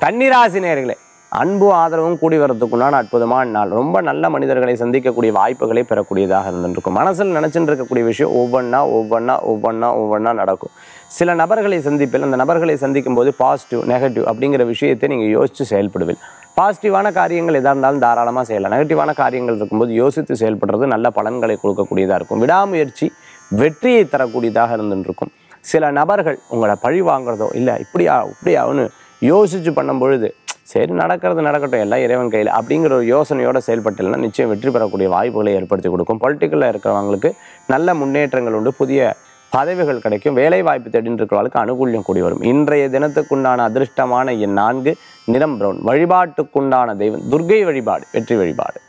கன்னிராசி நேயர்களே அன்பு ஆதரவும் கூடி வரதுக்குண்டான அற்புதமான நாள் ரொம்ப நல்ல மனிதர்களை சந்திக்கக்கூடிய வாய்ப்புகளை பெறக்கூடியதாக இருந்திருக்கும் மனசில் நினைச்சுட்டு இருக்கக்கூடிய விஷயம் ஒவ்வொன்றா ஒவ்வொன்றா ஒவ்வொன்றா ஒவ்வொன்றா நடக்கும் சில நபர்களை சந்திப்பில் அந்த நபர்களை சந்திக்கும் போது பாசிட்டிவ் நெகட்டிவ் அப்படிங்கிற விஷயத்தை நீங்கள் யோசித்து செயல்படுவீங்க பாசிட்டிவான காரியங்கள் எதாக இருந்தாலும் தாராளமாக செய்யலாம் நெகட்டிவான காரியங்கள் இருக்கும்போது யோசித்து செயல்படுறது நல்ல பலன்களை கொடுக்கக்கூடியதாக இருக்கும் விடாமுயற்சி வெற்றியை தரக்கூடியதாக இருந்துருக்கும் சில நபர்கள் உங்களை பழி வாங்குறதோ இல்லை இப்படியா இப்படியான்னு யோசிச்சு பண்ணும் பொழுது சரி நடக்கிறது நடக்கட்டும் எல்லாம் இறைவன் கையில் அப்படிங்கிற ஒரு யோசனையோட செயல்பட்டலைன்னா நிச்சயம் வெற்றி பெறக்கூடிய வாய்ப்புகளை ஏற்படுத்தி கொடுக்கும் பொலிட்டிக்கலில் இருக்கிறவங்களுக்கு நல்ல முன்னேற்றங்கள் உண்டு புதிய பதவிகள் கிடைக்கும் வேலை வாய்ப்பு தேடின்னு இருக்கிறவங்களுக்கு அனுகூல்யம் கூடி வரும் இன்றைய தினத்துக்குண்டான அதிர்ஷ்டமான என் நான்கு நிறம் பிரவுன் வழிபாட்டுக்குண்டான தெய்வம் துர்க்கை வழிபாடு வெற்றி வழிபாடு